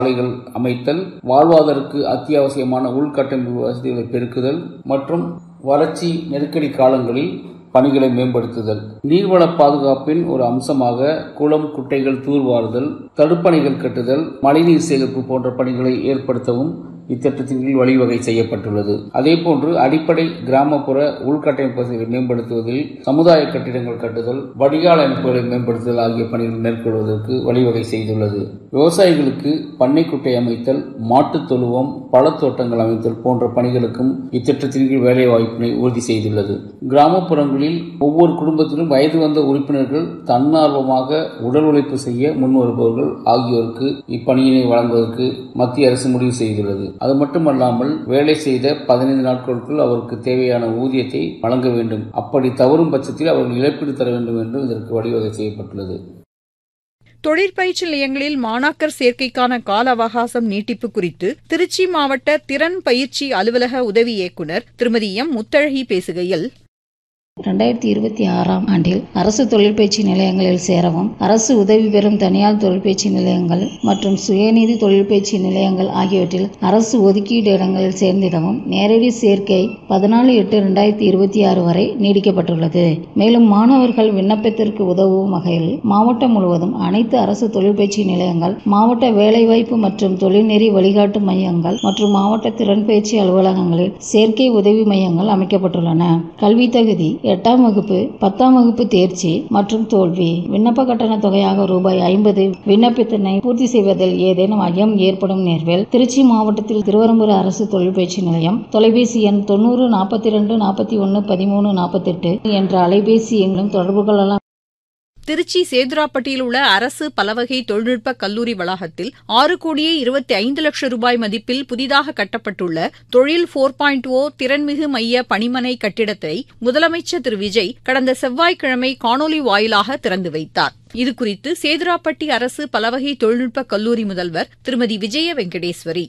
சாலைகள் அமைத்தல் வாழ்வாதாரத்திற்கு அத்தியாவசியமான உள்கட்டமைப்பு வசதிகளை பெருக்குதல் மற்றும் வறட்சி நெருக்கடி காலங்களில் பணிகளை மேம்படுத்துதல் நீர்வள பாதுகாப்பின் ஒரு அம்சமாக குளம் குட்டைகள் தூர்வாறுதல் தடுப்பணைகள் கட்டுதல் மழைநீர் சேகரிப்பு போன்ற பணிகளை ஏற்படுத்தவும் இத்திட்டத்தின் கீழ் வழிவகை செய்யப்பட்டுள்ளது அதேபோன்று அடிப்படை கிராமப்புற உள்கட்டமைப்பு வசதிகளை மேம்படுத்துவதில் சமுதாய கட்டிடங்கள் கட்டுதல் வடிகால் அமைப்புகளை மேம்படுத்துதல் ஆகிய பணிகள் மேற்கொள்வதற்கு வழிவகை செய்துள்ளது விவசாயிகளுக்கு பண்ணைக்குட்டை அமைத்தல் மாட்டுத் தொழுவம் பழத்தோட்டங்கள் அமைத்தல் போன்ற பணிகளுக்கும் இத்திட்டத்தின் கீழ் வேலை வாய்ப்பினை உறுதி செய்துள்ளது கிராமப்புறங்களில் ஒவ்வொரு குடும்பத்திலும் வயது வந்த உறுப்பினர்கள் தன்னார்வமாக உடல் உழைப்பு செய்ய முன்வருபவர்கள் ஆகியோருக்கு இப்பணியினை வழங்குவதற்கு மத்திய அரசு முடிவு செய்துள்ளது அது மட்டுமல்லாமல் வேலை செய்த பதினைந்து நாட்களுக்குள் அவருக்கு தேவையான ஊதியத்தை வழங்க வேண்டும் அப்படி தவறும் பட்சத்தில் அவர்கள் இழப்பீடு தர வேண்டும் என்று இதற்கு வழிவகை செய்யப்பட்டுள்ளது தொழிற்பயிற்சி நிலையங்களில் மாணாக்கர் சேர்க்கைக்கான கால அவகாசம் நீட்டிப்பு குறித்து திருச்சி மாவட்ட திறன் பயிற்சி அலுவலக உதவி இயக்குநர் திருமதி எம் முத்தழகி பேசுகையில் ரெண்டாயிரத்தி இருபத்தி ஆறாம் ஆண்டில் அரசு தொழிற்பயிற்சி நிலையங்களில் சேரவும் அரசு உதவி பெறும் தனியார் தொழிற்பயிற்சி நிலையங்கள் மற்றும் சுயநிதி தொழிற்பயிற்சி நிலையங்கள் ஆகியவற்றில் அரசு ஒதுக்கீடு இடங்களில் சேர்ந்திடவும் நேரடி சேர்க்கை பதினாலு எட்டு ரெண்டாயிரத்தி இருபத்தி ஆறு வரை நீடிக்கப்பட்டுள்ளது மேலும் மாணவர்கள் விண்ணப்பத்திற்கு உதவும் வகையில் மாவட்டம் முழுவதும் அனைத்து அரசு தொழிற்பயிற்சி நிலையங்கள் மாவட்ட வேலைவாய்ப்பு மற்றும் தொழில்நெறி வழிகாட்டு மையங்கள் மற்றும் மாவட்ட திறன் பயிற்சி அலுவலகங்களில் சேர்க்கை உதவி மையங்கள் அமைக்கப்பட்டுள்ளன கல்வி தகுதி எட்டாம் வகுப்பு பத்தாம் வகுப்பு தேர்ச்சி மற்றும் தோல்வி விண்ணப்ப கட்டண தொகையாக ரூபாய் ஐம்பது விண்ணப்பத்தினை பூர்த்தி செய்வதில் ஏதேனும் ஐயம் ஏற்படும் நேர்வில் திருச்சி மாவட்டத்தில் திருவரம்பூர் அரசு தொழிற்பயிற்சி நிலையம் தொலைபேசி எண் தொண்ணூறு நாற்பத்தி ரெண்டு நாற்பத்தி ஒன்று பதிமூணு நாற்பத்தெட்டு என்ற அலைபேசி எண்ணும் தொடர்பு கொள்ளலாம் திருச்சி சேதுராப்பட்டியில் உள்ள அரசு பலவகை தொழில்நுட்ப கல்லூரி வளாகத்தில் ஆறு கோடியே இருபத்தி ஐந்து லட்சம் ரூபாய் மதிப்பில் புதிதாக கட்டப்பட்டுள்ள தொழில் போர் பாயிண்ட் ஓ திறன்மிகு மைய பணிமனை கட்டிடத்தை முதலமைச்சர் திரு விஜய் கடந்த செவ்வாய்க்கிழமை காணொலி வாயிலாக திறந்து வைத்தார் இதுகுறித்து சேதுராப்பட்டி அரசு பலவகை தொழில்நுட்ப கல்லூரி முதல்வர் திருமதி விஜய வெங்கடேஸ்வரி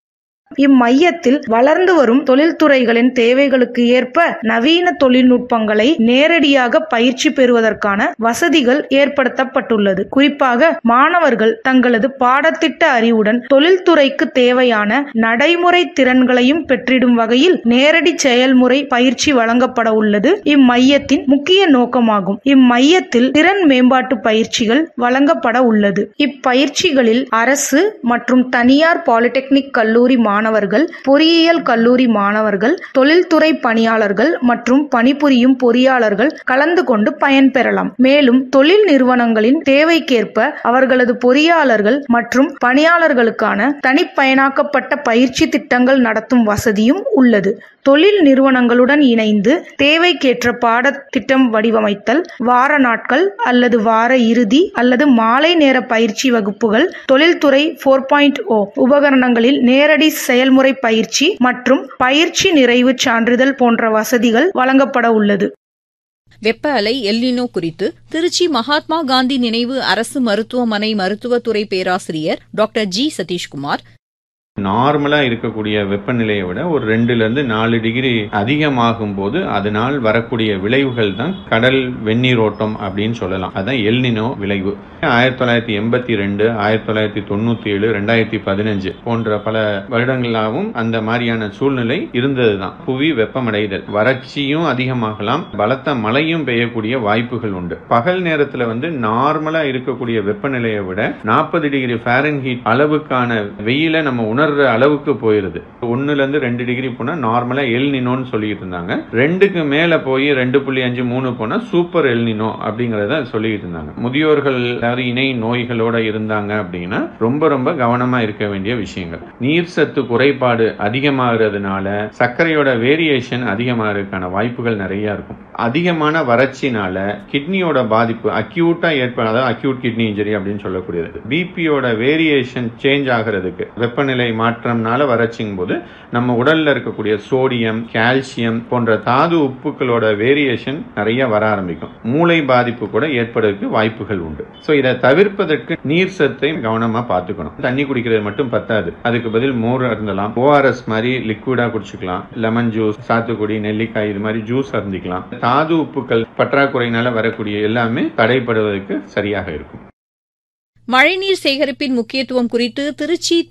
இம்மையத்தில் வளர்ந்து வரும் தொழில்துறைகளின் தேவைகளுக்கு ஏற்ப நவீன தொழில்நுட்பங்களை நேரடியாக பயிற்சி பெறுவதற்கான வசதிகள் ஏற்படுத்தப்பட்டுள்ளது குறிப்பாக மாணவர்கள் தங்களது பாடத்திட்ட அறிவுடன் தொழில்துறைக்கு தேவையான நடைமுறை திறன்களையும் பெற்றிடும் வகையில் நேரடி செயல்முறை பயிற்சி வழங்கப்பட உள்ளது இம்மையத்தின் முக்கிய நோக்கமாகும் இம்மையத்தில் திறன் மேம்பாட்டு பயிற்சிகள் வழங்கப்பட உள்ளது இப்பயிற்சிகளில் அரசு மற்றும் தனியார் பாலிடெக்னிக் கல்லூரி மாணவர்கள் பொறியியல் கல்லூரி மாணவர்கள் தொழில்துறை பணியாளர்கள் மற்றும் பணிபுரியும் பொறியாளர்கள் கலந்து கொண்டு பயன்பெறலாம் மேலும் தொழில் நிறுவனங்களின் தேவைக்கேற்ப அவர்களது பொறியாளர்கள் மற்றும் பணியாளர்களுக்கான தனிப்பயனாக்கப்பட்ட பயிற்சி திட்டங்கள் நடத்தும் வசதியும் உள்ளது தொழில் நிறுவனங்களுடன் இணைந்து தேவைக்கேற்ற பாடத்திட்டம் வடிவமைத்தல் வார நாட்கள் அல்லது வார இறுதி அல்லது மாலை நேர பயிற்சி வகுப்புகள் தொழில்துறை போர் பாயிண்ட் ஓ உபகரணங்களில் நேரடி செயல்முறை பயிற்சி மற்றும் பயிற்சி நிறைவு சான்றிதழ் போன்ற வசதிகள் வழங்கப்பட உள்ளது வெப்ப அலை எல்லினோ குறித்து திருச்சி மகாத்மா காந்தி நினைவு அரசு மருத்துவமனை மருத்துவத்துறை பேராசிரியர் டாக்டர் ஜி சதீஷ்குமார் நார்மலா இருக்கக்கூடிய வெப்பநிலையை விட ஒரு ரெண்டுல இருந்து நாலு டிகிரி அதிகமாகும் போது அதனால் வரக்கூடிய விளைவுகள் தான் கடல் வெந்நீரோட்டம் அப்படின்னு சொல்லலாம் அதான் எல்னினோ விளைவு ஆயிரத்தி தொள்ளாயிரத்தி எண்பத்தி ரெண்டு ஆயிரத்தி தொள்ளாயிரத்தி தொண்ணூத்தி ஏழு ரெண்டாயிரத்தி பதினஞ்சு போன்ற பல வருடங்களாகவும் அந்த மாதிரியான சூழ்நிலை இருந்ததுதான் புவி வெப்பமடைதல் வறட்சியும் அதிகமாகலாம் பலத்த மழையும் பெய்யக்கூடிய வாய்ப்புகள் உண்டு பகல் நேரத்துல வந்து நார்மலா இருக்கக்கூடிய வெப்பநிலையை விட நாற்பது டிகிரி ஃபாரன்ஹீட் அளவுக்கான வெயில நம்ம உணர்ற அளவுக்கு போயிருது ஒன்னுல இருந்து ரெண்டு டிகிரி போனா நார்மலா எல் நினோன்னு சொல்லிட்டு இருந்தாங்க ரெண்டுக்கு மேல போய் ரெண்டு புள்ளி அஞ்சு மூணு போனா சூப்பர் எல் நினோ அப்படிங்கறத சொல்லிட்டு இருந்தாங்க முதியோர்கள் யாரும் இணை நோய்களோட இருந்தாங்க அப்படின்னா ரொம்ப ரொம்ப கவனமா இருக்க வேண்டிய விஷயங்கள் நீர் சத்து குறைபாடு அதிகமாகிறதுனால சர்க்கரையோட வேரியேஷன் அதிகமாகிறதுக்கான வாய்ப்புகள் நிறைய இருக்கும் அதிகமான வறட்சினால கிட்னியோட பாதிப்பு அக்யூட்டா ஏற்பட அதாவது அக்யூட் கிட்னி இன்ஜரி அப்படின்னு சொல்லக்கூடியது பிபியோட வேரியேஷன் சேஞ்ச் ஆகிறதுக்கு வெப்பநிலை மாற்றம்னால வறட்சிங்கும் போது நம்ம உடல்ல இருக்கக்கூடிய சோடியம் கால்சியம் போன்ற தாது உப்புகளோட வேரியேஷன் நிறைய வர ஆரம்பிக்கும் மூளை பாதிப்பு கூட ஏற்படுறதுக்கு வாய்ப்புகள் உண்டு ஸோ இதை தவிர்ப்பதற்கு நீர் சத்தை கவனமா பார்த்துக்கணும் தண்ணி குடிக்கிறது மட்டும் பத்தாது அதுக்கு பதில் மோர் இருந்தலாம் ஓஆர்எஸ் மாதிரி லிக்விடா குடிச்சுக்கலாம் லெமன் ஜூஸ் சாத்துக்குடி நெல்லிக்காய் இது மாதிரி ஜூஸ் அருந்திக்கலாம் தாது உப்புக்கள் பற்றாக்குறையினால வரக்கூடிய எல்லாமே தடைப்படுவதற்கு சரியாக இருக்கும் மழைநீர் சேகரிப்பின் முக்கியத்துவம் குறித்து திருச்சி